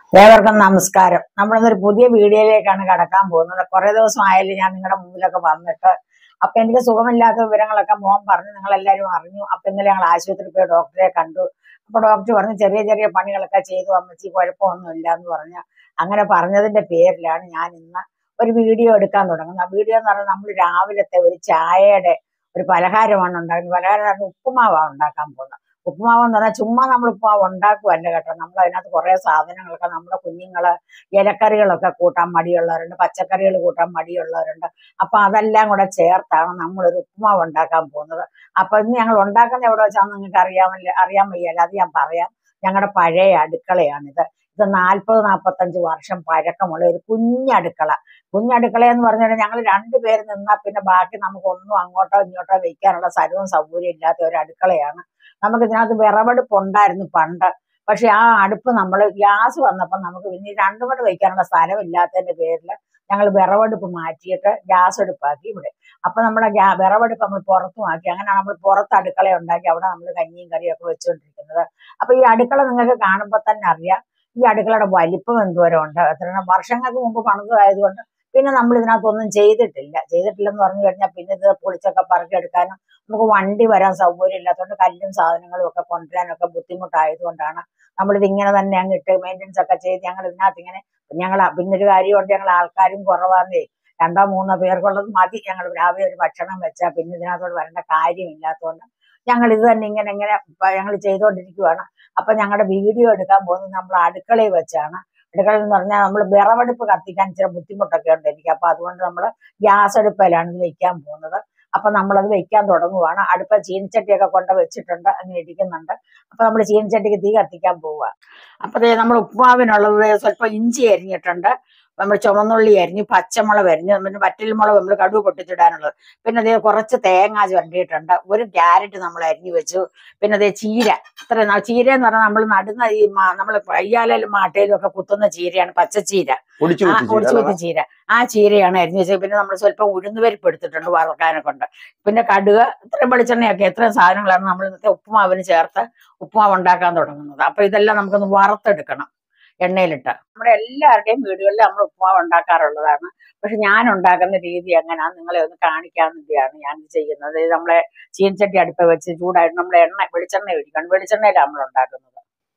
ഏവർക്കും നമസ്കാരം നമ്മളിന്നൊരു പുതിയ വീഡിയോയിലേക്കാണ് കടക്കാൻ പോകുന്നത് കുറെ ദിവസം ആയാലും ഞാൻ നിങ്ങളുടെ മുമ്പിലൊക്കെ വന്നിട്ട് അപ്പൊ എനിക്ക് സുഖമില്ലാത്ത വിവരങ്ങളൊക്കെ മോൻ പറഞ്ഞു നിങ്ങൾ എല്ലാവരും അറിഞ്ഞു അപ്പൊ ഇന്നലെ ഞങ്ങൾ ആശുപത്രിയിൽ പോയി ഡോക്ടറെ കണ്ടു അപ്പൊ ഡോക്ടർ പറഞ്ഞു ചെറിയ ചെറിയ പണികളൊക്കെ ചെയ്തു അമ്മച്ചി കുഴപ്പമൊന്നുമില്ല എന്ന് പറഞ്ഞു അങ്ങനെ പറഞ്ഞതിന്റെ പേരിലാണ് ഞാൻ ഇന്ന് ഒരു വീഡിയോ എടുക്കാൻ തുടങ്ങുന്നത് ആ വീഡിയോ എന്ന് പറഞ്ഞാൽ നമ്മൾ രാവിലത്തെ ഒരു ചായയുടെ ഒരു പലഹാരമാണ് ഉണ്ടാക്കുന്നത് പലഹാരം ഉപ്പുമാവാണ് ഉണ്ടാക്കാൻ പോകുന്നത് ഉപ്പുമാവ് എന്ന് പറഞ്ഞാൽ ചുമ്മാ നമ്മൾ ഉപ്പുമാവ് ഉണ്ടാക്കുവല്ല കേട്ടോ നമ്മൾ അതിനകത്ത് കുറെ സാധനങ്ങളൊക്കെ നമ്മുടെ കുഞ്ഞുങ്ങള് ഇലക്കറികളൊക്കെ കൂട്ടാൻ മടിയുള്ളവരുണ്ട് പച്ചക്കറികൾ കൂട്ടാൻ മടിയുള്ളവരുണ്ട് അപ്പൊ അതെല്ലാം കൂടെ ചേർത്താണ് നമ്മളൊരു ഉപ്പുമാവ് ഉണ്ടാക്കാൻ പോകുന്നത് അപ്പൊ ഇന്ന് ഞങ്ങൾ ഉണ്ടാക്കുന്ന എവിടെ വെച്ചാന്ന് നിങ്ങൾക്ക് അറിയാമല്ലോ അറിയാൻ വയ്യല്ലോ അത് ഞാൻ പറയാം ഞങ്ങളുടെ പഴയ അടുക്കളയാണിത് ഇത് നാൽപ്പത് നാൽപ്പത്തഞ്ച് വർഷം പഴക്കമുള്ള ഒരു കുഞ്ഞടുക്കള കുഞ്ഞടുക്കള എന്ന് പറഞ്ഞാൽ ഞങ്ങൾ രണ്ടുപേര് നിന്നാൽ പിന്നെ ബാക്കി നമുക്കൊന്നും അങ്ങോട്ടോ ഇങ്ങോട്ടോ വെക്കാനുള്ള സ്ഥലവും സൗകര്യം ഇല്ലാത്ത ഒരു അടുക്കളയാണ് നമുക്ക് ഇതിനകത്ത് വിറവടുപ്പ് ഉണ്ടായിരുന്നു പണ്ട് പക്ഷെ ആ അടുപ്പ് നമ്മൾ ഗ്യാസ് വന്നപ്പോൾ നമുക്ക് പിന്നെ ഈ രണ്ടും കൂടെ വെക്കാനുള്ള സ്ഥലമില്ലാത്തതിന്റെ പേരിൽ ഞങ്ങൾ വിറവടുപ്പ് മാറ്റിയിട്ട് ഗ്യാസ് അടുപ്പാക്കി ഇവിടെ അപ്പൊ നമ്മുടെ ഗ്യാ വിറവടുപ്പ് നമ്മൾ പുറത്തും ആക്കി അങ്ങനെ നമ്മൾ പുറത്ത് അടുക്കള ഉണ്ടാക്കി അവിടെ നമ്മൾ കഞ്ഞിയും കറിയും ഒക്കെ വെച്ചുകൊണ്ടിരിക്കുന്നത് അപ്പൊ ഈ അടുക്കള നിങ്ങൾക്ക് കാണുമ്പോൾ തന്നെ അറിയാം ഈ അടുക്കളയുടെ വലിപ്പം എന്തോരം ഉണ്ട് എത്ര വർഷങ്ങൾക്ക് മുമ്പ് പണിതായതുകൊണ്ട് പിന്നെ നമ്മൾ ഇതിനകത്തൊന്നും ചെയ്തിട്ടില്ല ചെയ്തിട്ടില്ലെന്ന് പറഞ്ഞു കഴിഞ്ഞാൽ പിന്നെ ഇത് പൊളിച്ചൊക്കെ പറക്കിയെടുക്കാനും നമുക്ക് വണ്ടി വരാൻ സൗകര്യം ഇല്ലാത്തതുകൊണ്ട് കല്ലും സാധനങ്ങളും ഒക്കെ കൊണ്ടുവരാനൊക്കെ ബുദ്ധിമുട്ടായതുകൊണ്ടാണ് നമ്മളിത് ഇങ്ങനെ തന്നെ അങ്ങ് ഇട്ട് മെയിൻ്റെനൻസ് ഒക്കെ ചെയ്ത് ഞങ്ങൾ ഇതിനകത്ത് ഇങ്ങനെ ഞങ്ങൾ പിന്നെ ഒരു കാര്യമുണ്ട് ഞങ്ങൾ ആൾക്കാരും കുറവാന്നേ രണ്ടോ മൂന്നോ പേർക്കുള്ളത് മതി ഞങ്ങൾ രാവിലെ ഒരു ഭക്ഷണം വെച്ചാൽ പിന്നെ ഇതിനകത്തോട് വരേണ്ട കാര്യമില്ലാത്തതുകൊണ്ട് ഞങ്ങൾ ഇത് തന്നെ ഇങ്ങനെ ഇങ്ങനെ ഞങ്ങൾ ചെയ്തുകൊണ്ടിരിക്കുവാണ് അപ്പൊ ഞങ്ങളുടെ വീഡിയോ എടുക്കാൻ പോകുന്നത് നമ്മൾ അടുക്കളയിൽ വെച്ചാണ് അടുക്കള എന്ന് പറഞ്ഞാൽ നമ്മൾ വിറവടുപ്പ് കത്തിക്കാൻ ഇച്ചിരി ബുദ്ധിമുട്ടൊക്കെ ഉണ്ട് എനിക്ക് അപ്പൊ അതുകൊണ്ട് നമ്മൾ ഗ്യാസ് അടുപ്പിലാണ് ഇത് വെക്കാൻ പോകുന്നത് അപ്പൊ നമ്മളത് വെക്കാൻ തുടങ്ങുവാണ് അടുപ്പ ചീനിച്ചട്ടിയൊക്കെ കൊണ്ട് വെച്ചിട്ടുണ്ട് അങ്ങനെ ഇരിക്കുന്നുണ്ട് അപ്പൊ നമ്മൾ ചീനിച്ചട്ടിക്ക് തീ കത്തിക്കാൻ പോവുക അപ്പൊ ദേ നമ്മൾ ഉപ്പുമാവിനുള്ളത് സ്വല്പം ഇഞ്ചി അരിഞ്ഞിട്ടുണ്ട് നമ്മൾ ചുമന്നുള്ളി അരിഞ്ഞ് പച്ചമുളക് അരിഞ്ഞ് പിന്നെ വറ്റൽമുളക് നമ്മൾ കടുവ് പൊട്ടിച്ചിടാനുള്ളത് പിന്നെ അതേ കുറച്ച് തേങ്ങ ചുരണ്ടിയിട്ടുണ്ട് ഒരു ക്യാരറ്റ് നമ്മൾ അരിഞ്ഞു വെച്ചു പിന്നെ അതേ ചീര അത്ര ചീര എന്ന് പറഞ്ഞാൽ നമ്മൾ നടുന്ന ഈ നമ്മൾ പയ്യാലും മാട്ടയിലും ഒക്കെ കുത്തുന്ന ചീരയാണ് പച്ചച്ചീര പൊടിച്ചു ആ കുത്തി ഒടിച്ചു കുത്തി ചീര ആ ചീരയാണ് അരിഞ്ഞു വെച്ചത് പിന്നെ നമ്മൾ സ്വല്പം ഉഴുന്നുപരിപ്പ് എടുത്തിട്ടുണ്ട് വറക്കാനെ കൊണ്ട് പിന്നെ കടുക് ഇത്രയും വെളിച്ചെണ്ണയൊക്കെ ഇത്രയും സാധനങ്ങളാണ് നമ്മൾ ഇന്നത്തെ ഉപ്പുമാവിന് ചേർത്ത് ഉപ്പുമാവ് ഉണ്ടാക്കാൻ തുടങ്ങുന്നത് അപ്പൊ ഇതെല്ലാം നമുക്കൊന്ന് വറുത്തെടുക്കണം എണ്ണയിലിട്ട് നമ്മുടെ എല്ലാവരുടെയും വീടുകളിൽ നമ്മൾ ഉപ്പുമാവ് ഉണ്ടാക്കാറുള്ളതാണ് പക്ഷെ ഞാൻ ഉണ്ടാക്കുന്ന രീതി എങ്ങനെയാന്ന് നിങ്ങളെ ഒന്ന് കാണിക്കാൻ വേണ്ടിയാണ് ഞാൻ ഇത് ചെയ്യുന്നത് ഇത് നമ്മളെ ചീനച്ചട്ടി അടുപ്പ് വെച്ച് ചൂടായിട്ട് നമ്മൾ എണ്ണ വെളിച്ചെണ്ണ ഒഴിക്കണം വെളിച്ചെണ്ണയിലാണ് നമ്മൾ ഉണ്ടാക്കുന്നത്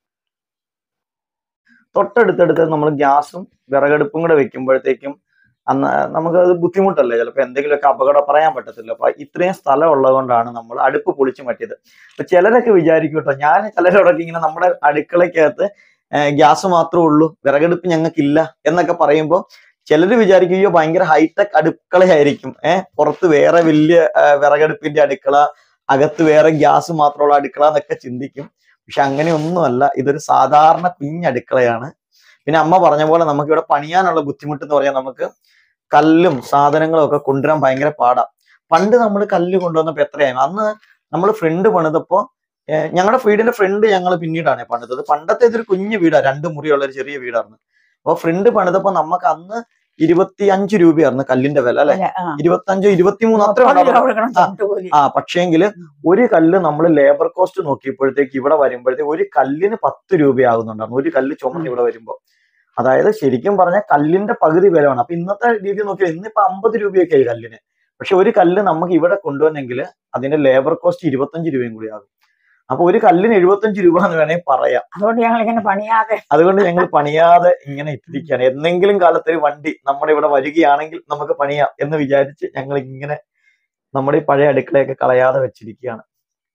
തൊട്ടടുത്തടുത്ത് നമ്മൾ ഗ്യാസും വിറകടുപ്പും കൂടെ വെക്കുമ്പോഴത്തേക്കും അന്ന് നമുക്കത് ബുദ്ധിമുട്ടല്ലേ ചിലപ്പോൾ എന്തെങ്കിലുമൊക്കെ അപകടം പറയാൻ പറ്റത്തില്ല അപ്പൊ ഇത്രയും സ്ഥലം ഉള്ളതുകൊണ്ടാണ് നമ്മൾ അടുപ്പ് പൊളിച്ചു മാറ്റിയത് അപ്പൊ ചിലരൊക്കെ വിചാരിക്കും കേട്ടോ ഞാൻ ചിലരോടൊക്കെ ഇങ്ങനെ നമ്മുടെ അടുക്കളയ്ക്കകത്ത് ഗ്യാസ് മാത്രമേ ഉള്ളൂ വിറകടുപ്പ് ഞങ്ങൾക്കില്ല എന്നൊക്കെ പറയുമ്പോൾ ചിലര് വിചാരിക്കും അയ്യോ ഭയങ്കര ഹൈടെക് അടുക്കളയായിരിക്കും ഏഹ് പുറത്ത് വേറെ വലിയ ആ, വിറകടുപ്പിന്റെ അടുക്കള അകത്ത് വേറെ ഗ്യാസ് മാത്രമുള്ള അടുക്കള എന്നൊക്കെ ചിന്തിക്കും പക്ഷെ അങ്ങനെയൊന്നുമല്ല ഇതൊരു സാധാരണ കുഞ്ഞടുക്കളയാണ് പിന്നെ അമ്മ പറഞ്ഞ പോലെ നമുക്ക് ഇവിടെ പണിയാനുള്ള ബുദ്ധിമുട്ട് എന്ന് പറയാൻ നമുക്ക് കല്ലും സാധനങ്ങളും ഒക്കെ കൊണ്ടുവരാൻ ഭയങ്കര പാടാ പണ്ട് നമ്മൾ കല്ല് കൊണ്ടുവന്നപ്പോ എത്രയായി അന്ന് നമ്മൾ ഫ്രണ്ട് പണിതപ്പോ ഏഹ് ഞങ്ങളുടെ വീടിന്റെ ഫ്രണ്ട് ഞങ്ങൾ പിന്നീടാണ് പണിതത് പണ്ടത്തെ ഇതൊരു കുഞ്ഞു വീടാ രണ്ട് മുറിയുള്ള ഒരു ചെറിയ വീടായിരുന്നു അപ്പൊ ഫ്രണ്ട് പണിതപ്പോ നമുക്ക് അന്ന് ഇരുപത്തി അഞ്ച് രൂപയായിരുന്നു കല്ലിന്റെ വില അല്ലെ അല്ല, ആ. ഇരുപത്തി അഞ്ചോ ഇരുപത്തി മൂന്ന് അത്ര മുപ്പത് രൂപ ഉണ്ടാവും കൊടുക്കണം ആ. തൊണ്ടുകൂലി. ആ പക്ഷേങ്കിൽ ഒരു കല്ല് നമ്മൾ ലേബർ കോസ്റ്റ് നോക്കിയപ്പോഴത്തേക്ക് ഇവിടെ വരുമ്പോഴത്തേക്ക് ഒരു കല്ലിന് പത്ത് രൂപയാകുന്നുണ്ടായിരുന്നു ഒരു കല്ല് ചുമന്ന് ഇവിടെ വരുമ്പോൾ അതായത് ശരിക്കും പറഞ്ഞാൽ കല്ലിന്റെ പകുതി വിലയാണ് അപ്പൊ ഇന്നത്തെ രീതി നോക്കിയാൽ ഇന്നിപ്പോ അമ്പത് രൂപയൊക്കെ ആയി കല്ലിന് പക്ഷെ ഒരു കല്ല് നമുക്ക് ഇവിടെ കൊണ്ടുവന്നെങ്കിൽ അതിന്റെ ലേബർ കോസ്റ്റ് ഇരുപത്തഞ്ച് രൂപയും കൂടി ആകും അപ്പൊ ഒരു കല്ലിന് എഴുപത്തഞ്ച് രൂപ എന്ന് വേണമെങ്കിൽ പറയാം അതുകൊണ്ട് ഞങ്ങൾ ഇങ്ങനെ പണിയാതെ അതുകൊണ്ട് ഞങ്ങൾ പണിയാതെ ഇങ്ങനെ ഇട്ടിരിക്കുകയാണ് എന്തെങ്കിലും കാലത്ത് ഒരു വണ്ടി നമ്മുടെ ഇവിടെ വരികയാണെങ്കിൽ നമുക്ക് പണിയാം എന്ന് വിചാരിച്ച് ഞങ്ങൾ ഇങ്ങനെ നമ്മുടെ ഈ പഴയ അടുക്കളയൊക്കെ കളയാതെ വെച്ചിരിക്കുകയാണ്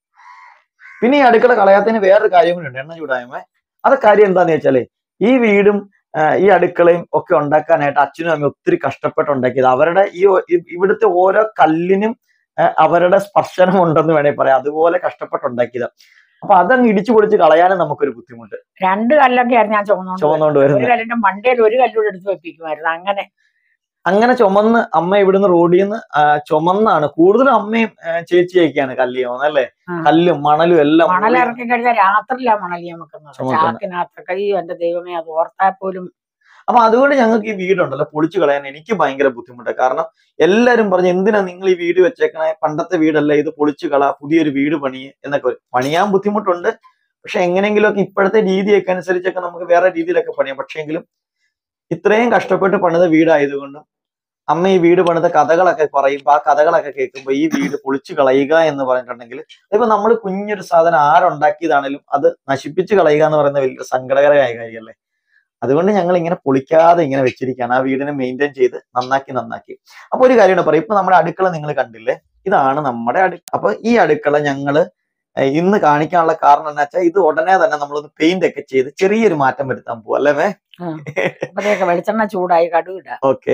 പിന്നെ ഈ അടുക്കള കളയാത്തതിന് വേറൊരു കാര്യം കൂടി ഉണ്ട് എണ്ണ ചൂടായ്മ അത് കാര്യം എന്താന്ന് വെച്ചാലേ ഈ വീടും ആ, ഈ അടുക്കളയും ഒക്കെ ഉണ്ടാക്കാനായിട്ട് അച്ഛനും അമ്മയും ഒത്തിരി കഷ്ടപ്പെട്ട് ഉണ്ടാക്കിയത് അവരുടെ ഈ ഒ- ഇ- ഇവിടുത്തെ ഓരോ കല്ലിനും ആ, അവരുടെ സ്പർശനം ഉണ്ടെന്ന് വേണമെങ്കിൽ പറയാം അതുപോലെ കഷ്ടപ്പെട്ട് ഉണ്ടാക്കിയത് അപ്പൊ അതങ്ങ് ഇടിച്ചു പൊളിച്ച് കളയാനും നമുക്കൊരു ബുദ്ധിമുട്ട് രണ്ട് കല്ലൊക്കെ ആയിരുന്നു ഞാൻ ചുമന്നുകൊണ്ട് ചുമന്നുകൊണ്ട് വരുന്നത്. വരുന്നത് ഒരു കല്ലിന്റെ മണ്ടയിൽ ഒരു കല്ലൂടെ എടുത്ത് വെപ്പിക്കുമായിരുന്നു അങ്ങനെ അങ്ങനെ ചുമന്ന് അമ്മ ഇവിടുന്ന് റോഡിൽ നിന്ന് ആ, ചുമന്നാണ് കൂടുതലും അമ്മയും ആ, ചേച്ചിയൊക്കെയാണ് കല്ല് ചുമന്നത് അല്ലേ ആ. കല്ലും മണലും എല്ലാം മണൽ മുകളിൽ ഇറക്കി കഴിഞ്ഞാൽ രാത്രിയിലാ മണൽ ചുമക്കുന്നത് ചുമക്കുന്നത്. ചാക്കിനകത്തൊക്കെ ഈ എന്റെ ദൈവമേ അത് ഓർത്താൽ പോലും അപ്പൊ അതുകൊണ്ട് ഞങ്ങൾക്ക് ഈ വീടുണ്ടല്ലോ പൊളിച്ചു കളയാൻ എനിക്ക് ഭയങ്കര ബുദ്ധിമുട്ടാണ് കാരണം എല്ലാരും പറഞ്ഞു എന്തിനാ നിങ്ങൾ ഈ വീട് വെച്ചേക്കണേ പണ്ടത്തെ വീടല്ല ഇത് പൊളിച്ചു കള പുതിയൊരു വീട് പണി എന്നൊക്കെ പറയും. പണിയാൻ ബുദ്ധിമുട്ടുണ്ട് പക്ഷെ എങ്ങനെയെങ്കിലുമൊക്കെ ഇപ്പോഴത്തെ രീതിയൊക്കെ അനുസരിച്ചൊക്കെ നമുക്ക് വേറെ രീതിയിലൊക്കെ പണിയാം പക്ഷെങ്കിലും ഇത്രയും കഷ്ടപ്പെട്ട് പണിത വീടായതുകൊണ്ടും അമ്മ ഈ വീട് പണിത കഥകളൊക്കെ പറയുമ്പോൾ ആ കഥകളൊക്കെ കേൾക്കുമ്പോൾ ഈ വീട് പൊളിച്ചു കളയുക എന്ന് പറഞ്ഞിട്ടുണ്ടെങ്കിൽ ഇപ്പൊ നമ്മൾ കുഞ്ഞൊരു സാധനം ആരുണ്ടാക്കിയതാണേലും അത് നശിപ്പിച്ച് കളയുക എന്ന് പറയുന്ന വലിയ സങ്കടകരമായ കാര്യമല്ലേ അതുകൊണ്ട് ഞങ്ങൾ ഇങ്ങനെ പൊളിക്കാതെ ഇങ്ങനെ വെച്ചിരിക്കുകയാണ് ആ വീടിനെ മെയിൻറ്റെയിൻ ചെയ്ത് നന്നാക്കി നന്നാക്കി അപ്പൊ ഒരു കാര്യമാണ് പറയും ഇപ്പൊ നമ്മുടെ അടുക്കള നിങ്ങൾ കണ്ടില്ലേ ഇതാണ് നമ്മുടെ അടുക്കള അപ്പൊ ഈ അടുക്കള ഞങ്ങള് ഏഹ് ഇന്ന് കാണിക്കാനുള്ള കാരണം എന്താ വെച്ചാൽ ഇത് ഉടനെ തന്നെ നമ്മളൊന്ന് പെയിന്റ് ഒക്കെ ചെയ്ത് ചെറിയൊരു മാറ്റം വരുത്താൻ പോവാ അല്ലേ മേ അപ്പത്തേക്ക് വെളിച്ചെണ്ണ ചൂടായി കടുകിട ഓക്കെ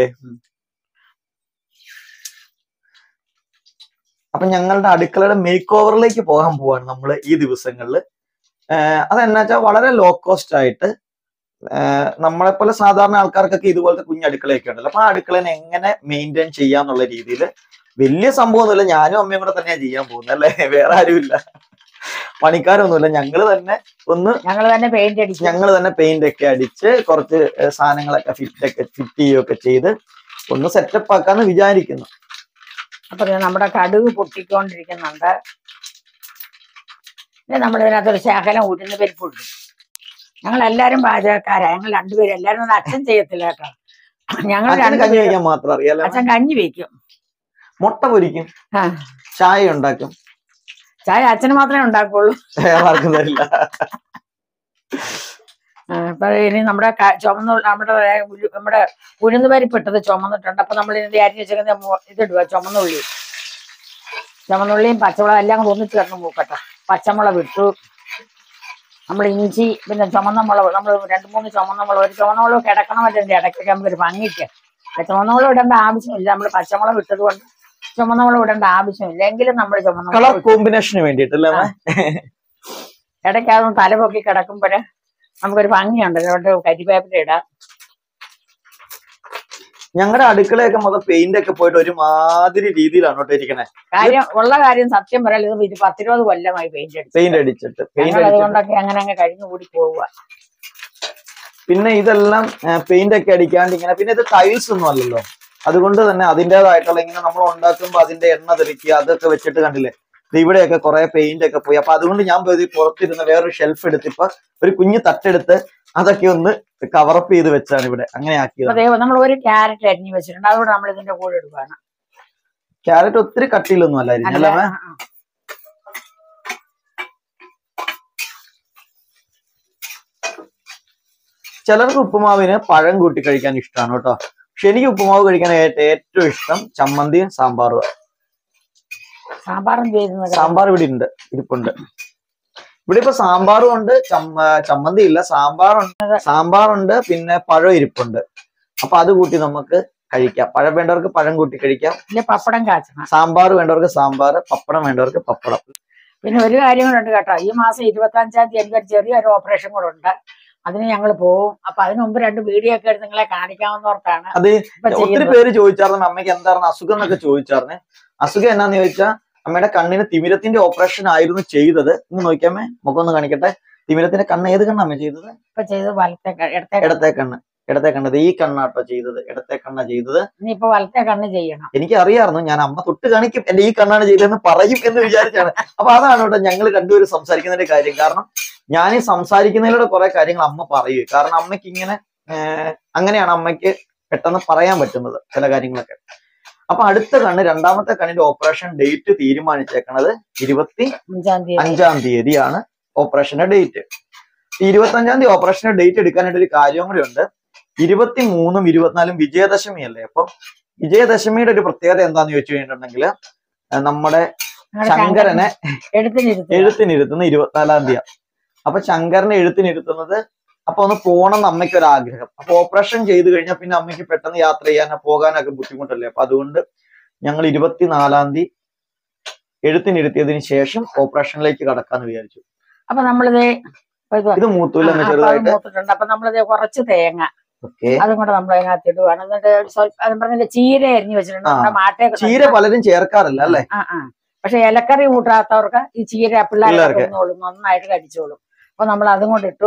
അപ്പൊ ഞങ്ങളുടെ അടുക്കളയുടെ മേക്ക് ഓവറിലേക്ക് പോകാൻ പോവാണ് നമ്മൾ ഈ ദിവസങ്ങളിൽ അതെന്നാ വെച്ചാൽ വളരെ ലോ കോസ്റ്റ് ആയിട്ട് ഏഹ് നമ്മളെ പോലെ സാധാരണ ആൾക്കാർക്കൊക്കെ ഇതുപോലത്തെ കുഞ്ഞു അടുക്കളയൊക്കെ ഉണ്ടല്ലോ അപ്പൊ ആ അടുക്കളനെ എങ്ങനെ മെയിൻറ്റെയിൻ ചെയ്യാന്നുള്ള രീതിയിൽ വലിയ സംഭവമൊന്നുമില്ല ഞാനും അമ്മയും കൂടെ തന്നെയാ ചെയ്യാൻ പോകുന്നത് അല്ലേ വേറെ ആരുമില്ല പണിക്കാരൊന്നുമില്ല ഞങ്ങള് തന്നെ ഒന്ന് ഞങ്ങൾ തന്നെ പെയിന്റ് അടിച്ചു ഞങ്ങൾ തന്നെ പെയിന്റ് ഒക്കെ അടിച്ച് കുറച്ച് ഏഹ് സാധനങ്ങളൊക്കെ ഫിറ്റ് ഒക്കെ ഫിറ്റ് ചെയ്യുകയൊക്കെ ചെയ്ത് ഒന്ന് സെറ്റപ്പ് ആക്കാന്ന് വിചാരിക്കുന്നു അപ്പൊ ദേ നമ്മുടെ കടുക് പൊട്ടിക്കൊണ്ടിരിക്കുന്നുണ്ട് പിന്നെ നമ്മൾ ഇതിനകത്തൊരു ശകലം ഉരുന്ന് പരിപ്പുണ്ട് ഞങ്ങൾ എല്ലാരും പാചകക്കാരാ ഞങ്ങൾ രണ്ടുപേരും എല്ലാരും ഒന്നും അച്ഛൻ ചെയ്യത്തില്ല കേട്ടോ ഞങ്ങൾ അച്ഛന് കഞ്ഞി രണ്ടുപേരും വയ്ക്കാൻ മാത്രം അറിയാലോ അച്ഛൻ കഞ്ഞി വെക്കും മുട്ട പൊരിക്കും ആ. ചായ ഉണ്ടാക്കും ചായ അച്ഛന് മാത്രമേ ഉണ്ടാക്കുള്ളൂ വേറെ ആർക്കും തരില്ല ആ, അപ്പൊ ഇനി നമ്മുടെ ക- ചുമന്ന നമ്മുടെ ഉലു- നമ്മുടെ ഉഴുന്ന് പരിപ്പിട്ടത് ചുമന്നിട്ടുണ്ട് അപ്പൊ നമ്മൾ ഇതിന്റെ അരിഞ്ഞ് വെച്ചിരിക്കുന്ന മു- ഇതിടുക ചുമന്നുള്ളി ചുമന്നുള്ളിയും പച്ചമുളകും എല്ലാം കൂടെ ഒന്നിച്ച് കിടന്ന് മൂക്കട്ടെ പച്ചമുളക് ഇട്ടു നമ്മൾ ഇഞ്ചി പിന്നെ ചുമന്ന മുളക് നമ്മൾ രണ്ട് മൂന്ന് ചുമന്ന മുളക് ഒരു ചുമന്ന മുളക് കിടക്കണമല്ലോ ഇതിന്റെ ഇടയ്ക്കൊക്കെ നമുക്കൊരു ഭംഗിക്ക് ചുമന്ന മുളക് ഇടേണ്ട ആവശ്യമില്ല നമ്മൾ പച്ചമുളക് ഇട്ടത് കൊണ്ട് ചുമന്ന മുളക് ഇടേണ്ട ആവശ്യമില്ല എങ്കിലും നമ്മൾ ചുമന്ന കളർ മുളക് ഇട്ടു. കോമ്പിനേഷന് വേണ്ടിട്ടല്ലേ ആ. ഇടയ്ക്ക് അതൊന്ന് തല പൊക്കി കിടക്കുമ്പോഴേ നമുക്കൊരു ഭംഗിയുണ്ട് അതുകൊണ്ട് കരിവേപ്പില ഇടാം ഞങ്ങളുടെ അടുക്കളയൊക്കെ മൊത്തം പെയിന്റ് ഒക്കെ പോയിട്ട് ഒരുമാതിരി രീതിയിലാണ് കേട്ടോ ഇരിക്കണേ കാര്യം ഉള്ള കാര്യം സത്യം പറയാൻ ഇത് ഇത് പത്തിരുപത് കൊല്ലമായി പെയിന്റ് അടിച്ചു പെയിന്റ് അടിച്ചിട്ട് പെയിന്റ് ഞങ്ങൾ അടിച്ചിട്ട് അതുകൊണ്ടൊക്കെ അങ്ങനെ അങ്ങ് കഴിഞ്ഞു കൂടി പോവുക പിന്നെ ഇതെല്ലാം പെയിന്റ് ഒക്കെ അടിക്കാണ്ട് ഇങ്ങനെ പിന്നെ ഇത് ടൈൽസ് ഒന്നും അല്ലല്ലോ അതുകൊണ്ട് തന്നെ അതിൻ്റെതായിട്ടുള്ള ഇങ്ങനെ നമ്മൾ ഉണ്ടാക്കുമ്പോൾ അതിന്റെ എണ്ണ തെളിക്കുക അതൊക്കെ വെച്ചിട്ട് കണ്ടില്ലേ ദേ ഇവിടെയൊക്കെ കുറെ പെയിന്റ് ഒക്കെ പോയി അപ്പൊ അതുകൊണ്ട് ഞാൻ പോയി പുറത്തിരുന്ന വേറൊരു ഷെൽഫ് എടുത്ത് ഇപ്പൊ ഒരു കുഞ്ഞു തട്ടെടുത്ത് അതൊക്കെ ഒന്ന് കവറപ്പ് ചെയ്ത് വെച്ചാണ് ഇവിടെ അങ്ങനെ അപ്പൊ ആക്കിയത് ദൈവം നമ്മൾ ഒരു ക്യാരറ്റ് അരിഞ്ഞു വെച്ചിട്ടുണ്ട് അതുകൊണ്ട് നമ്മൾ ഇതിന്റെ കൂടെ ഇടുകയാണ് ക്യാരറ്റ് ഒത്തിരി കട്ടിയിലൊന്നും അല്ലായിരുന്നു അല്ലേ അല്ല, മേ? ആ, ആ. ചിലർക്ക് ഉപ്പുമാവിന് പഴം കൂട്ടി കഴിക്കാൻ ഇഷ്ടമാണ് കേട്ടോ പക്ഷെ എനിക്ക് ഉപ്പുമാവ് കഴിക്കാൻ ഏ- ഏറ്റവും ഇഷ്ടം ചമ്മന്തിയും സാമ്പാറും സാമ്പാറും ചെയ്യുന്നത് സാമ്പാർ ഇവിടെ ഉണ്ട് ഇരിപ്പുണ്ട് ഇവിടെ ഇപ്പൊ സാമ്പാറും ഉണ്ട് ചമ്മ ചമ്മന്തി ഇല്ല സാമ്പാറുണ്ട് സാമ്പാറുണ്ട് പിന്നെ പഴം ഇരിപ്പുണ്ട് അപ്പൊ അത് കൂട്ടി നമുക്ക് കഴിക്കാം പഴം വേണ്ടവർക്ക് പഴം കൂട്ടി കഴിക്കാം ഇല്ല പപ്പടം കാച്ചണം സാമ്പാർ വേണ്ടവർക്ക് സാമ്പാർ പപ്പടം വേണ്ടവർക്ക് പപ്പടം പിന്നെ ഒരു കാര്യം കൂടെ ഉണ്ട് കേട്ടോ ഈ മാസം ഇരുപത്തി അഞ്ചാം തീയതി എനിക്കൊരു ചെറിയൊരു ഓപ്പറേഷൻ കൂടെ ഉണ്ട് അതിന് ഞങ്ങൾ പോവും അപ്പൊ അതിന് മുമ്പ് രണ്ട് വീഡിയോ ഒക്കെ എടുത്ത് നിങ്ങളെ കാണിക്കാവുന്നവർക്കാണ് അത് ഇപ്പൊ ഒത്തിരി ചെയ്യുന്നത് പേര് ചോദിച്ചായിരുന്നു അമ്മയ്ക്ക് എന്തായിരുന്നു അസുഖം എന്നൊക്കെ ചോദിച്ചായിരുന്നേ അസുഖം എന്നാന്ന് ചോദിച്ചാൽ അമ്മയുടെ കണ്ണിന് തിമിരത്തിന്റെ ഓപ്പറേഷൻ ആയിരുന്നു ചെയ്തത് ഇന്ന് നോക്കിയാമേ മുഖം ഒന്ന് കാണിക്കട്ടെ തിമിരത്തിന്റെ കണ്ണ് ഏത് കണ്ണാ അമ്മ ചെയ്തത് ഇപ്പൊ ചെയ്ത് വലത്തെ ക- ഇടത്തെ കണ്ണ്. ഇടത്തെ കണ്ണ് ഇടത്തെ കണ്ണത് ഈ കണ്ണാട്ടോ ചെയ്തത് ഇടത്തെ കണ്ണാ ചെയ്തത് ഇനിയിപ്പോ വലത്തെ കണ്ണ് ചെയ്യണം എനിക്ക് അറിയായിരുന്നു ഞാൻ അമ്മ തൊട്ട് കാണിക്കും എന്റെ ഈ കണ്ണാണ് ചെയ്തതെന്ന് പറയും എന്ന് വിചാരിച്ചാണ് അപ്പൊ അതാണ് കേട്ടോ ഞങ്ങൾ രണ്ടുപേരും സംസാരിക്കുന്നതിന്റെ കാര്യം കാരണം ഞാൻ ഈ സംസാരിക്കുന്നതിലൂടെ കുറെ കാര്യങ്ങൾ അമ്മ പറയും കാരണം അമ്മയ്ക്ക് ഇങ്ങനെ ഏഹ്, അങ്ങനെയാണ് അമ്മയ്ക്ക് പെട്ടെന്ന് പറയാൻ പറ്റുന്നത് ചില കാര്യങ്ങളൊക്കെ അപ്പൊ അടുത്ത കണ്ണ് രണ്ടാമത്തെ കണ്ണിന്റെ ഓപ്പറേഷൻ ഡേറ്റ് തീരുമാനിച്ചേക്കണത് ഇരുപത്തി അഞ്ചാം തീയതി അഞ്ചാം തീയതിയാണ് ഓപ്പറേഷന്റെ ഡേറ്റ് ഇരുപത്തി അഞ്ചാം തീയതി ഓപ്പറേഷന്റെ ഡേറ്റ് എടുക്കാനായിട്ട് ഒരു കാര്യം കൂടി ഉണ്ട് ഇരുപത്തി മൂന്നും ഇരുപത്തിനാലും വിജയദശമി അല്ലേ അപ്പം വിജയദശമിയുടെ ഒരു പ്രത്യേകത എന്താന്ന് ചോദിച്ചു കഴിഞ്ഞിട്ടുണ്ടെങ്കിൽ നമ്മുടെ ഞങ്ങളുടെ ശങ്കരനെ എഴുത്തിനിരുത്തുക എഴുത്തിനിരുത്തുന്ന ഇരുപത്തിനാലാം തീയതി അപ്പൊ ശങ്കരനെ എഴുത്തിനിരുത്തുന്നത് അപ്പൊ ഒന്ന് പോകണം എന്ന് അമ്മയ്ക്ക് ഒരു ആഗ്രഹം അപ്പൊ ഓപ്പറേഷൻ ചെയ്ത് കഴിഞ്ഞാൽ പിന്നെ അമ്മയ്ക്ക് പെട്ടെന്ന് യാത്ര ചെയ്യാനോ പോകാനൊക്കെ ബുദ്ധിമുട്ടല്ലേ അപ്പൊ അതുകൊണ്ട് ഞങ്ങൾ ഇരുപത്തിനാലാം തീയതി എഴുത്തിനിരുത്തിയതിന് ശേഷം ഓപ്പറേഷനിലേക്ക് കടക്കാന്ന് വിചാരിച്ചു അപ്പൊ നമ്മളിത് ഇപ്പൊ ഇത് ഇത് മൂത്തൂല്ല ആ, അപ്പൊ അത് ചെറുതായിട്ട് മൂത്തിട്ടുണ്ട് അപ്പൊ നമ്മളിത് കുറച്ച് തേങ്ങ ഓക്കെ അതും കൂടെ നമ്മൾ അതിനകത്ത് ഇടുവാണ് എന്നിട്ട് ഒരു സ്വല്പ അതും പറഞ്ഞില്ല ചീര അരിഞ്ഞു വെച്ചിട്ടുണ്ട് ആ. നമ്മുടെ മാട്ടയൊക്കെ ചീര പലരും ചേർക്കാറില്ല അല്ലെ ആ ആ പക്ഷെ ഇലക്കറി കൂട്ടാത്തവർക്ക് ഈ ചീര പിള്ളേർക്ക് പിള്ളേർക്ക്. തിന്നോളും നന്നായിട്ട് കടിച്ചോളും അപ്പൊ നമ്മൾ അതും കൊണ്ട് ഇട്ടു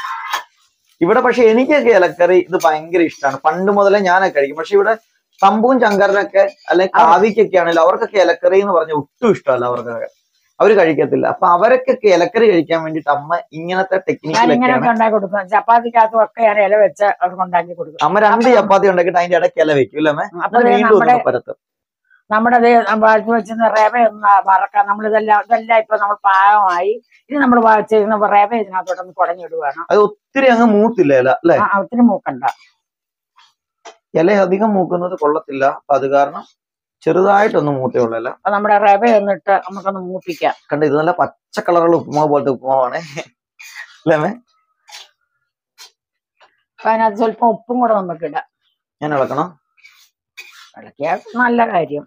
ഇവിടെ പക്ഷെ എനിക്കൊക്കെ ഇലക്കറി ഇത് ഭയങ്കര ഇഷ്ടമാണ് പണ്ട് മുതലേ ഞാനൊക്കെ കഴിക്കും പക്ഷെ ഇവിടെ തമ്പും ചങ്കരനൊക്കെ അല്ലെങ്കിൽ കാവിക്കൊക്കെ ആണെങ്കിലും അവർക്കൊക്കെ ഇലക്കറി എന്ന് പറഞ്ഞ ഒട്ടും ഇഷ്ടമല്ല അവർക്കൊക്കെ അവര് കഴിക്കത്തില്ല അപ്പൊ അവരൊക്കെ ഇലക്കറി കഴിക്കാൻ വേണ്ടിട്ട് അമ്മ ഇങ്ങനത്തെ ഞാൻ ടെക്നിക്കിലൊക്കെയാണ് ഇങ്ങനെയൊക്കെ ഉണ്ടാക്കി കൊടുക്കും ചപ്പാത്തിക്കകത്തും ഒക്കെ ഞാൻ ഇല വെച്ച് അവർക്ക് ഉണ്ടാക്കി കൊടുക്കും അമ്മ രണ്ട് ചപ്പാത്തി ഉണ്ടാക്കിയിട്ട് അതിന്റെ ഇടയ്ക്ക് ഇല വെക്കും അല്ലേ അമ്മേ? അപ്പൊ എന്നിട്ട് ദേ വീണ്ടും നമ്മുടെ ഒന്നുകൂടെ പരത്തും നമ്മുടെ വാഴ്ച വെച്ചിരുന്ന റവ ഒന്ന് വറക്കാം നമ്മൾ ഇതെല്ലാം ഇതെല്ലാം ഇപ്പൊ നമ്മൾ പാകമായി ഇത് നമ്മൾ ചെയ്യുന്ന റവ ഇതിനകത്തോട്ടൊന്ന് കുടഞ്ഞിടുവാണ് അത് ഒത്തിരി അങ്ങ് മൂത്തില്ല ഇല അല്ലെ ആ, ഒത്തിരി മൂക്കണ്ട ഇല അധികം മൂക്കുന്നത് കൊള്ളത്തില്ല അപ്പൊ അത് കാരണം ചെറുതായിട്ടൊന്ന് മൂത്തേ ഉള്ളൂ ഇല അപ്പൊ നമ്മുടെ റവ ഒന്നിട്ട് നമുക്കൊന്ന് മൂപ്പിക്കാം കണ്ട ഇത് നല്ല പച്ച കളറുള്ള ഉപ്പുമാവ് പോലത്തെ ഉപ്പുമാവാണ് അല്ലേ അമ്മേ? അപ്പൊ അതിനകത്ത് സ്വല്പം ഉപ്പും കൂടെ നമുക്ക് ഇടാം ഞാൻ ഇളക്കണം ഇളക്കിയാൽ നല്ല കാര്യം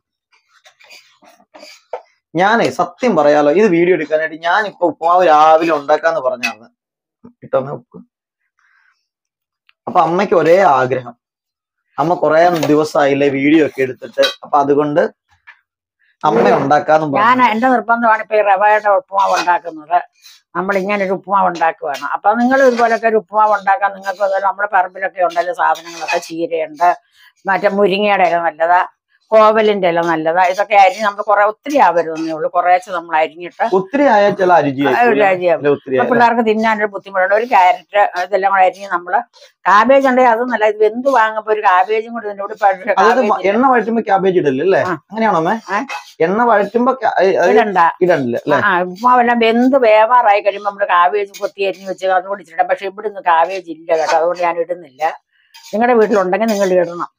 ഞാനേ സത്യം പറയാലോ ഇത് വീഡിയോ എടുക്കാനായിട്ട് ഞാൻ ഇപ്പൊ ഉപ്പുമാവ് രാവിലെ ഉണ്ടാക്കാന്ന് പറഞ്ഞാണ് കിട്ടുന്ന ഉപ്പ് അപ്പൊ അമ്മയ്ക്ക് ഒരേ ആഗ്രഹം അമ്മ കുറെ ദിവസമായില്ലേ വീഡിയോ ഒക്കെ എടുത്തിട്ട് അപ്പൊ അതുകൊണ്ട് അമ്മ ഉണ്ടാക്കാന്ന് ഞാൻ പറഞ്ഞു എന്റെ നിർബന്ധമാണ് ഇപ്പൊ ഈ റവയുടെ ഉപ്പുമാവ് ഉണ്ടാക്കുന്നത് നമ്മൾ ഇങ്ങനെ ഒരു ഉപ്പുമാവ് ഉണ്ടാക്കുവാണ് അപ്പൊ നിങ്ങൾ ഇതുപോലൊക്കെ ഒരു ഉപ്പുമാവ് ഉണ്ടാക്കാൻ നിങ്ങൾക്ക് അതുപോലെ നമ്മുടെ പറമ്പിലൊക്കെ ഉണ്ടല്ലോ സാധനങ്ങളൊക്കെ ചീരയുണ്ട് മറ്റേ മുരിങ്ങയുടെ ഇല നല്ലതാ കോവലിന്റെ ഇല നല്ലതാ ഇതൊക്കെ അരിഞ്ഞ് നമ്മൾ കുറെ ഒത്തിരി ആവരുതെന്നേ ഉള്ളൂ കുറേശ്ശെ നമ്മൾ അരിഞ്ഞിട്ട് ഒത്തിരി ആയാൽ ചില അരുചി ഒരു അരിയാവും ഒത്തിരി അപ്പൊ ആയാൽ. പിള്ളേർക്ക് തിന്നാനൊരു ബുദ്ധിമുട്ടുണ്ട് ഒരു ക്യാരറ്റ് ഇതെല്ലാം കൂടെ അരിഞ്ഞ് നമ്മള് കാബേജ് ഉണ്ടെങ്കിൽ അതും നല്ല ഇത് വെന്ത് വാങ്ങുമ്പോ ഒരു കാബേജും കൂടി ഇതിന്റെ കൂടെ പക്ഷേ അതായത് മ- cabbage എണ്ണ വഴറ്റുമ്പോ ക്യാബേജ് ഇടല്ലേ അല്ലേ ആ. അങ്ങനെയാണോ അമ്മേ ആ. എണ്ണ വഴറ്റുമ്പോ ca- അത് അത് ഇടണ്ട ഇടണ്ടില്ല അല്ലെ ആ ഉപ്പുമാവെല്ലാം വെന്ത് വേവാറായി കഴിയുമ്പോൾ നമ്മള് കാവേജ് കൊത്തി അരിഞ്ഞ് വെച്ച് അതുകൂടി ഇട്ടിടാം പക്ഷെ ഇവിടുന്ന് കാവേജ് ഇല്ല കേട്ടോ അതുകൊണ്ട് ഞാൻ ഇടുന്നില്ല നിങ്ങളുടെ വീട്ടിലുണ്ടെങ്കിൽ നിങ്ങൾ ഇടണം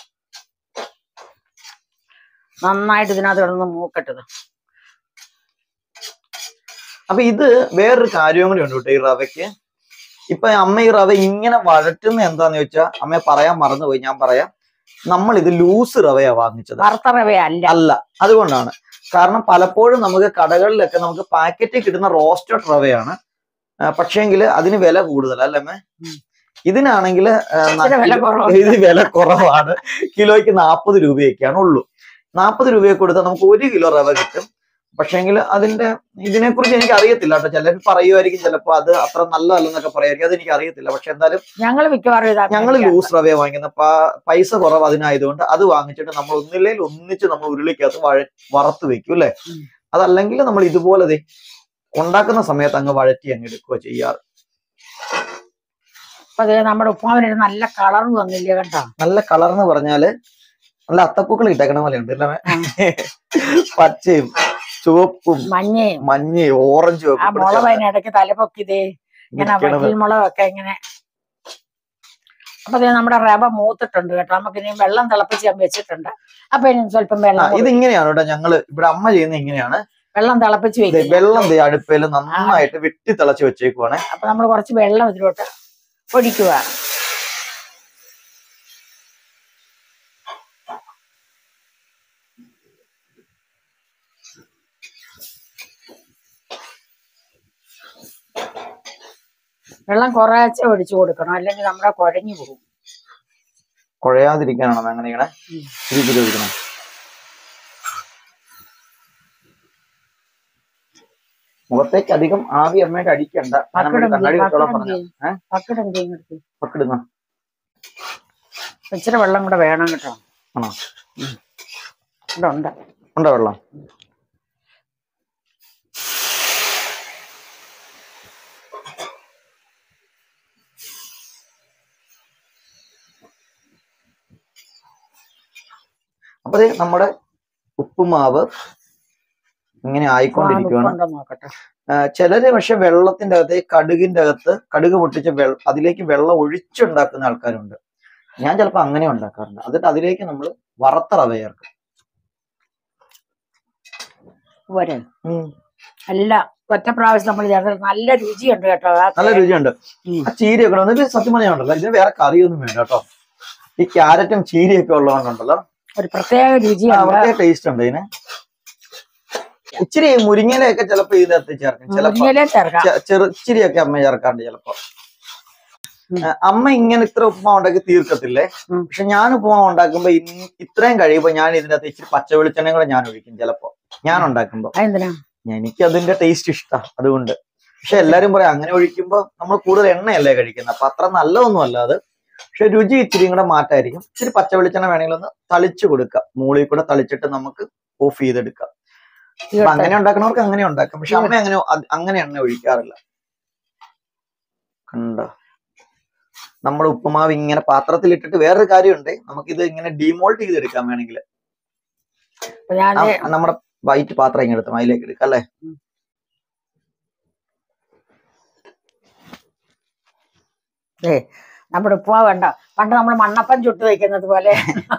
നന്നായിട്ട് ഇതിനകത്ത് ഇടുന്ന മൂക്കട്ടത് അപ്പൊ ഇത് വേറൊരു കാര്യം കൂടി ഉണ്ട് കേട്ടോ ഈ റവയ്ക്ക് ഇപ്പൊ അമ്മ ഈ റവ ഇങ്ങനെ വഴറ്റുന്ന എന്താന്ന് ചോദിച്ചാൽ അമ്മ പറയാൻ മറന്നുപോയി ഞാൻ പറയാം നമ്മൾ ഇത് ലൂസ് റവയാ വാങ്ങിച്ചത് വറുത്ത റവയല്ല അല്ല അതുകൊണ്ടാണ് കാരണം പലപ്പോഴും നമുക്ക് കടകളിലൊക്കെ നമുക്ക് പാക്കറ്റിൽ കിട്ടുന്ന റോസ്റ്റഡ് റവയാണ് പക്ഷേങ്കിൽ അതിന് വില കൂടുതൽ അല്ലമ്മേ ഉം. ഇതിനാണെങ്കിൽ ഇച്ചിരി വില കുറവ് ഇത് വില കുറവാണ് കിലോയ്ക്ക് നാൽപ്പത് രൂപയൊക്കെയാണ് ഉള്ളൂ നാൽപ്പത് രൂപയൊക്കെ കൊടുത്താൽ നമുക്ക് ഒരു കിലോ റവ കിട്ടും പക്ഷേങ്കിൽ അതിന്റെ ഇതിനെക്കുറിച്ച് എനിക്ക് അറിയത്തില്ല കേട്ടോ ചിലർ പറയുമായിരിക്കും ചിലപ്പോൾ അത് അത്ര നല്ലതല്ലെന്നൊക്കെ പറയുമായിരിക്കും അത് എനിക്ക് അറിയത്തില്ല പക്ഷെ എന്തായാലും ഞങ്ങൾ മിക്കവാറും ഇതാ ഞങ്ങൾ മേടിക്കാറ്. ലൂസ് റവയെ വാങ്ങിക്കുന്ന പ- പൈസ കുറവ് അതിനായതുകൊണ്ട് അത് വാങ്ങിച്ചിട്ട് നമ്മൾ ഒന്നില്ലെങ്കിൽ ഒന്നിച്ച് നമ്മൾ ഉരുളിക്കകത്ത് വഴ വറുത്ത് വെക്കും അല്ലെ ഉം. അതല്ലെങ്കിൽ നമ്മൾ ഇതുപോലെ ദേ ഉണ്ടാക്കുന്ന സമയത്ത് അങ്ങ് വഴറ്റി അങ്ങ് എടുക്കുക ചെയ്യാറ് അപ്പൊ അത് നമ്മുടെ ഉപ്പുമാവിന് ഒരു നല്ല കളർ വന്നില്ല കേട്ടോ നല്ല കളർ എന്ന് പറഞ്ഞാല് നല്ല അത്തപ്പൂക്കൾ ഇട്ടേക്കണ പോലെ ഉണ്ട് അല്ലേ ഉം. പച്ചയും ചുവപ്പും മഞ്ഞയും മഞ്ഞയും ഓറഞ്ചും ആ ഒക്കെ മുളക് അതിനിടയ്ക്ക് തലപ്പൊക്കിതേ ഇങ്ങനെ നിൽക്കണത്. വറ്റൽ മുളകൊക്കെ ഇങ്ങനെ അപ്പൊ ദേ നമ്മുടെ റവ മൂത്തിട്ടുണ്ട് കേട്ടോ നമുക്ക് ഇനി വെള്ളം തിളപ്പിച്ച് ഞാൻ വെച്ചിട്ടുണ്ട് അപ്പൊ ഇനി സ്വല്പം ആ, വെള്ളം കൂടി- ഇതിങ്ങനെയാണ് കേട്ടോ ഞങ്ങള് ഇവിടെ അമ്മ ചെയ്യുന്നത് ഇങ്ങനെയാണ് വെള്ളം തിളപ്പിച്ച് ദേ വെക്കും വെള്ളം ദേ അടുപ്പേല് നന്നായിട്ട് വെട്ടി തിളച്ച് വെച്ചേക്കുവാണ് അപ്പൊ നമ്മൾ കുറച്ച് വെള്ളം ഇതിലോട്ട് ഒഴിക്കുക വെള്ളം കുറേശ്ശെ ഒഴിച്ചു കൊടുക്കണം അല്ലെങ്കിൽ നമ്മുടെ കുഴഞ്ഞു പോകും കുഴയാതിരിക്കാനാണോ അങ്ങനെ ഇങ്ങനെ ഉം. ഇതിൽ ഒഴിക്കണം മുഖത്തേക്ക് അധികം ആവി അമ്മയുടെ അടിക്കണ്ട ഞാൻ നമ്മുടെ പക്കടം കണ്ണാടി വെച്ചോളാൻ പക്കടം പറഞ്ഞു ചെയ്യും ഏഹ് പക്കടം ചെയ്യും എടുത്ത്. പക്കിടുന്ന ഇച്ചിരി വെള്ളം കൂടെ വേണം കേട്ടോ ആണോ ഇവിടെ ഉണ്ട് ഉണ്ടോ വെള്ളം അപ്പൊ ദേ നമ്മുടെ ഉപ്പുമാവ് ഇങ്ങനെ ആയിക്കൊണ്ടിരിക്കുകയാണ് ഉപ്പുണ്ടോ നോക്കട്ടെ ആ, ചിലര് പക്ഷെ വെള്ളത്തിന്റെ അകത്ത് ഈ കടുകിന്റെ അകത്ത് കടുക് പൊട്ടിച്ച് വെള്ള അതിലേക്ക് വെള്ളം ഒഴിച്ചുണ്ടാക്കുന്ന ആൾക്കാരുണ്ട് ഞാൻ ചിലപ്പോ അങ്ങനെ ഉണ്ടാക്കാറുണ്ട് എന്നിട്ട് അതിലേക്ക് നമ്മൾ വറുത്ത റവ ചേർക്കും പോരെ ഉം. അല്ല ഒറ്റ പ്രാവശ്യം നമ്മൾ ചേർത്ത് നല്ല രുചിയുണ്ട് കേട്ടോ ആ നല്ല രുചിയുണ്ട് ഉം. ആ ചീരയൊക്കെ ഉണ്ട്. എന്നിട്ട് സത്യം പറഞ്ഞുണ്ടല്ലോ ഇതിന് വേറെ കറിയൊന്നും വേണ്ട കേട്ടോ ഈ ക്യാരറ്റും ചീരയൊക്കെ ഉള്ളതുകൊണ്ടുണ്ടല്ലോ ഒരു പ്രത്യേക ആ, രുചിയുണ്ട് പ്രത്യേക ടേസ്റ്റ് ഉണ്ട് ഇതിന് ഇച്ചിരി മുരിങ്ങയിലൊക്കെ ചിലപ്പോ ഇതിനകത്ത് ചേർക്കും ചിലപ്പോ മുരിങ്ങയില ചേർക്കാം ചെ- ചെറു ഇച്ചിരിയൊക്കെ അമ്മ ചേർക്കാറുണ്ട് ചിലപ്പോ ഉം. ആ, അമ്മ ഇങ്ങനെ ഇത്ര ഉപ്പുമാവ് ഉണ്ടാക്കി തീർക്കത്തില്ലേ ഉം. പക്ഷെ ഞാൻ ഉപ്പുമാവ് ഉണ്ടാക്കുമ്പോ ഇൻ- ഇത്രയും കഴിയുമ്പോ ഞാൻ ഇതിനകത്ത് ഇച്ചിരി പച്ച വെളിച്ചെണ്ണയും കൂടെ ഞാൻ ഒഴിക്കും ചിലപ്പോ ഞാൻ ഉണ്ടാക്കുമ്പോ അതെന്തിനാ എനിക്ക് അതിന്റെ ടേസ്റ്റ് ഇഷ്ടം അതുകൊണ്ട് പക്ഷെ എല്ലാരും പറയാം അങ്ങനെ ഒഴിക്കുമ്പോ നമ്മൾ കൂടുതൽ എണ്ണയല്ലേ കഴിക്കുന്നത് അപ്പൊ അത്ര നല്ലതൊന്നും അല്ല അത് പക്ഷെ രുചി ഇച്ചിരി കൂടെ മാറ്റായിരിക്കും ഇച്ചിരി പച്ച വെളിച്ചെണ്ണ വേണമെങ്കിൽ ഒന്ന് തളിച്ചു കൊടുക്കാം മൂളിൽ കൂടെ തളിച്ചിട്ട് നമുക്ക് ഓഫ് ചെയ്തെടുക്കാം അപ്പൊ അങ്ങനെ ഉണ്ടാക്കുന്നവർക്ക് അങ്ങനെ ഉണ്ടാക്കാം പക്ഷെ അമ്മ അങ്ങനെ അത് അങ്ങനെ എണ്ണ ഒഴിക്കാറില്ല കണ്ടോ നമ്മുടെ ഉപ്പുമാവ് ഇങ്ങനെ പാത്രത്തിൽ ഇട്ടിട്ട് വേറൊരു കാര്യമുണ്ട് നമുക്കിത് ഇങ്ങനെ ഡിമോൾട്ട് ചെയ്തെടുക്കാൻ വേണമെങ്കിൽ അപ്പൊ ഞാൻ നമ്മുടെ വൈറ്റ് പാത്രം ഇങ്ങനെ എടുത്ത് അതിലേക്ക് എടുക്കാം അല്ലെ ഏ നമ്മുടെ ഉപ്പുമാവ് കണ്ടോ പണ്ട് നമ്മൾ മണ്ണപ്പം ചുട്ട് വെക്കുന്നത് പോലെ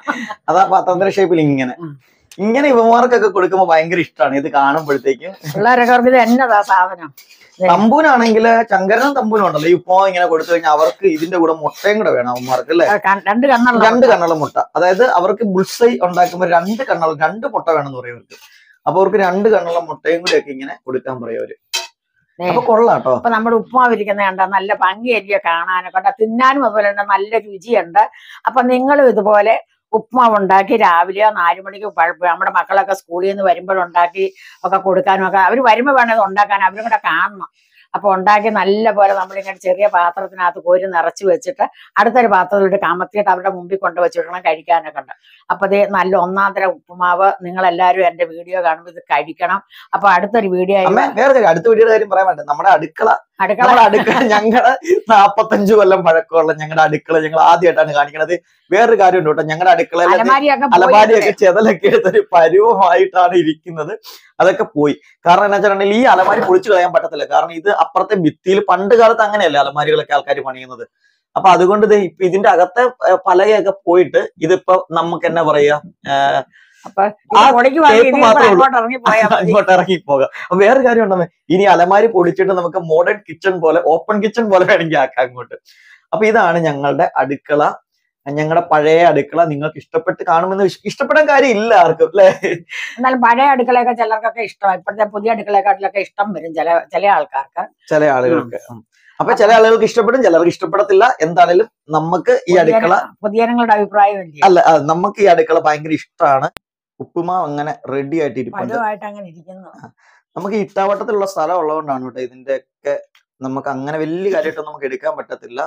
അതാ പാത്രത്തിന്റെ ഷേപ്പിൽ ഇങ്ങനെ ഉം. ഇങ്ങനെ ഇവന്മാർക്കൊക്കെ കൊടുക്കുമ്പോൾ ഭയങ്കര ഇഷ്ടമാണ് ഇത് കാണുമ്പോഴത്തേക്കും പിള്ളേരൊക്കെ അവർക്ക് ഇത് എന്നതാ സാധനം തമ്പൂനാണെങ്കിൽ ചങ്കരനും തമ്പൂനും ഉണ്ടല്ലോ ഈ ഉപ്പുമാവ് ഇങ്ങനെ കൊടുത്തു കഴിഞ്ഞാൽ അവർക്ക് ഇതിന്റെ കൂടെ മുട്ടയും കൂടെ വേണം അവന്മാർക്ക് അല്ലെ അത് ക- രണ്ട് കണ്ണുള്ള രണ്ട് കണ്ണുള്ള മുട്ട അതായത് അവർക്ക് ബുൾസൈ ഉണ്ടാക്കുമ്പോൾ രണ്ട് കണ്ണുള്ള രണ്ട് മുട്ട വേണമെന്ന് പറയും അവർക്ക് അപ്പൊ അവർക്ക് രണ്ട് കണ്ണുള്ള മുട്ടയും കൂടെ ഒക്കെ ഇങ്ങനെ കൊടുക്കാൻ പറയും അവര് ദേ, അപ്പൊ കൊള്ളാട്ടോ അപ്പൊ നമ്മുടെ ഉപ്പുമാവ് ഇരിക്കുന്ന കണ്ട നല്ല ഭംഗിയായിരിക്കും കാണാനൊക്കെ ഉണ്ട് തിന്നാനും അതുപോലെ തന്നെ നല്ല രുചിയുണ്ട് അപ്പൊ നിങ്ങളും ഇതുപോലെ ഉപ്പുമാവ് ഉണ്ടാക്കി രാവിലെയോ നാലു മണിക്ക് പഴ- നമ്മുടെ മക്കളൊക്കെ സ്കൂളിൽ നിന്ന് വരുമ്പോഴുണ്ടാക്കി ഒക്കെ കൊടുക്കാനും ഒക്കെ അവർ വരുമ്പോൾ വേണം ഇത് ഉണ്ടാക്കാൻ അവരും കൂടെ കാണണം അപ്പൊ ഉണ്ടാക്കി നല്ല പോലെ നമ്മളിങ്ങനെ ചെറിയ പാത്രത്തിനകത്ത് കോരി നിറച്ച് വെച്ചിട്ട് അടുത്തൊരു പാത്രത്തിലിട്ട് കമത്തിയിട്ട് അവരുടെ മുമ്പിൽ കൊണ്ട് വെച്ചിടണം കഴിക്കാനൊക്കെ ഉണ്ട് അപ്പൊ ഇത് നല്ല ഒന്നാം തരം ഉപ്പുമാവ് നിങ്ങൾ എല്ലാവരും എന്റെ വീഡിയോ കാണുമ്പോൾ ഇത് കഴിക്കണം അപ്പൊ അടുത്തൊരു വീഡിയോ അമ്മ വേറെ കാര്യം അടുത്ത വീഡിയോയുടെ കാര്യം പറയാൻ പറ്റും നമ്മുടെ അടുക്കള അടുക്കള നമ്മുടെ അടുക്കള ഞങ്ങളുടെ നാപ്പത്തഞ്ചു കൊല്ലം പഴക്കമുള്ള ഞങ്ങളുടെ അടുക്കള ഞങ്ങൾ ആദ്യമായിട്ടാണ് കാണിക്കണത് വേറൊരു കാര്യം ഉണ്ട് കേട്ടോ ഞങ്ങളുടെ അടുക്കളയിൽ അലമാരിയൊക്കെ പോയി അലമാരിയൊക്കെ ചെതലൊക്കെ എടുത്തൊരു പരുവമായിട്ടാണ് ഇരിക്കുന്നത് അതൊക്കെ പോയി കാരണം എന്താ വെച്ചിട്ടുണ്ടെങ്കിൽ ഈ അലമാരി പൊളിച്ചു കളയാൻ പറ്റത്തില്ല കാരണം ഇത് അപ്പുറത്തെ ഭിത്തിയിൽ പണ്ട് കാലത്ത് അങ്ങനെയല്ലേ അലമാരികളൊക്കെ ആൾക്കാർ പണിയുന്നത് അപ്പൊ അതുകൊണ്ട് ദേ ഇപ്പൊ ഇതിന്റെ അകത്തെ ഏർ, പലകയൊക്കെ പോയിട്ട് ഇതിപ്പോ നമുക്ക് എന്നാ പറയാ ഏർ, അപ്പൊ ആ പൊളിക്ക് tape മാത്രമേ ഉള്ളൂ. അങ്ങോട്ട് ഇറങ്ങി പോയാൽ മതി അങ്ങോട്ട് ഇറങ്ങി പോകാം അപ്പൊ വേറെ കാര്യം ഉണ്ടെന്ന് ഇനി അലമാരി പൊളിച്ചിട്ട് നമുക്ക് മോഡേൺ കിച്ചൺ പോലെ ഓപ്പൺ കിച്ചൺ പോലെ വേണമെങ്കിൽ ആക്കാം അങ്ങോട്ട് അപ്പൊ ഇതാണ് ഞങ്ങളുടെ അടുക്കള ഞങ്ങളുടെ പഴയ അടുക്കള നിങ്ങൾക്ക് ഇഷ്ടപ്പെട്ട് കാണുമെന്ന് വിശ്വ- ഇഷ്ടപ്പെടാൻ കാര്യം ഇല്ല ആർക്കും അല്ലെ എന്നാലും പഴയ അടുക്കളയൊക്കെ ചിലർക്കൊക്കെ ഇഷ്ടമാണ് ഇപ്പോഴത്തെ പുതിയ അടുക്കളയെക്കാട്ടിലൊക്കെ ഇഷ്ടം വരും ചില ചില ആൾക്കാർക്ക് ചില ആളുകൾക്ക് ഉം. അപ്പൊ ചില ആളുകൾക്ക് ഇഷ്ടപ്പെടും ചിലർക്ക് ഇഷ്ടപ്പെടത്തില്ല എന്താണേലും നമുക്ക് ഈ അടുക്കള പൊതുജനങ്ങളുടെ അഭിപ്രായം ഇല്ലേ അല്ല ആ, നമുക്ക് ഈ അടുക്കള ഭയങ്കര ഇഷ്ടമാണ് ഉപ്പുമാവ് അങ്ങനെ റെഡി ആയിട്ട് ഇരിപ്പുണ്ട് പഴമായിട്ട് അങ്ങനെ ഇരിക്കുന്നു നമുക്ക് ഈ ഇട്ടാവട്ടത്തിലുള്ള സ്ഥലം ഉള്ളതുകൊണ്ടാണ് കേട്ടോ ഇതിന്റെ ഒക്കെ നമുക്ക് അങ്ങനെ വലിയ കാര്യമായിട്ട് നമുക്ക് എടുക്കാൻ പറ്റത്തില്ല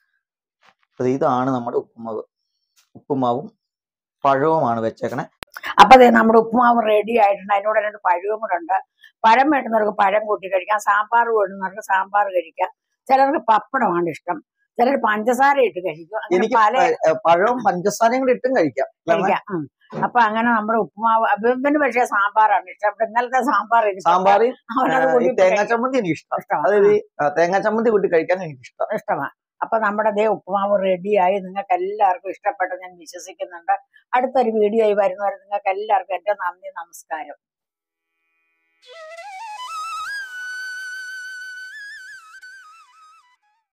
അപ്പൊ ഇതാണ് നമ്മുടെ ഉപ്പുമാവ് ഉപ്പുമാവും പഴവുമാണ് വെച്ചേക്കണേ അപ്പൊ ദേ നമ്മുടെ ഉപ്പുമാവ് റെഡി ആയിട്ടുണ്ട് അതിനോട് രണ്ട് പഴവും കൂടെ ഉണ്ട് പഴം വേണ്ടുന്നവർക്ക് പഴം കൂട്ടി കഴിക്കാം സാമ്പാർ വേണ്ടുന്നവർക്ക് സാമ്പാർ കഴിക്കാം ചിലർക്ക് പപ്പടമാണ് ഇഷ്ടം ചിലർ പഞ്ചസാര ഇട്ട് കഴിക്കും അങ്ങനെ എനിക്ക് പല പ- ഏ, പഴവും പഞ്ചസാരയും കൂടി ഇട്ടും കഴിക്കാം അല്ലേ അമ്മേ? കഴിക്കാം ഉം. അപ്പൊ അങ്ങനെ നമ്മുടെ ഉപ്പുമാവ് അഭിബന് പക്ഷേ സാമ്പാറാണ് ഇഷ്ടം അപ്പൊ ഇന്നലത്തെ സാമ്പാർ ഇരിപ്പുണ്ട്. സാമ്പാറ് അവനത് ഈ കൂട്ടി തേങ്ങാ കഴിക്കാൻ ചമ്മന്തി എനിക്ക് ഇഷ്ടം ഇഷ്ടമാണ്. അതായത് ഈ, ആ, തേങ്ങാ ചമ്മന്തി കൂട്ടി കഴിക്കാൻ എനിക്ക് ഇഷ്ടം ഇഷ്ടമാണ് അപ്പൊ നമ്മുടെ ദേ ഉപ്പുമാവ് റെഡിയായി നിങ്ങൾക്ക് എല്ലാവർക്കും ഇഷ്ടപ്പെട്ടു ഞാൻ വിശ്വസിക്കുന്നുണ്ട് അടുത്തൊരു വീഡിയോ ആയി വരുന്നവരെ നിങ്ങൾക്ക് എല്ലാവർക്കും എന്റെ നന്ദി നമസ്കാരം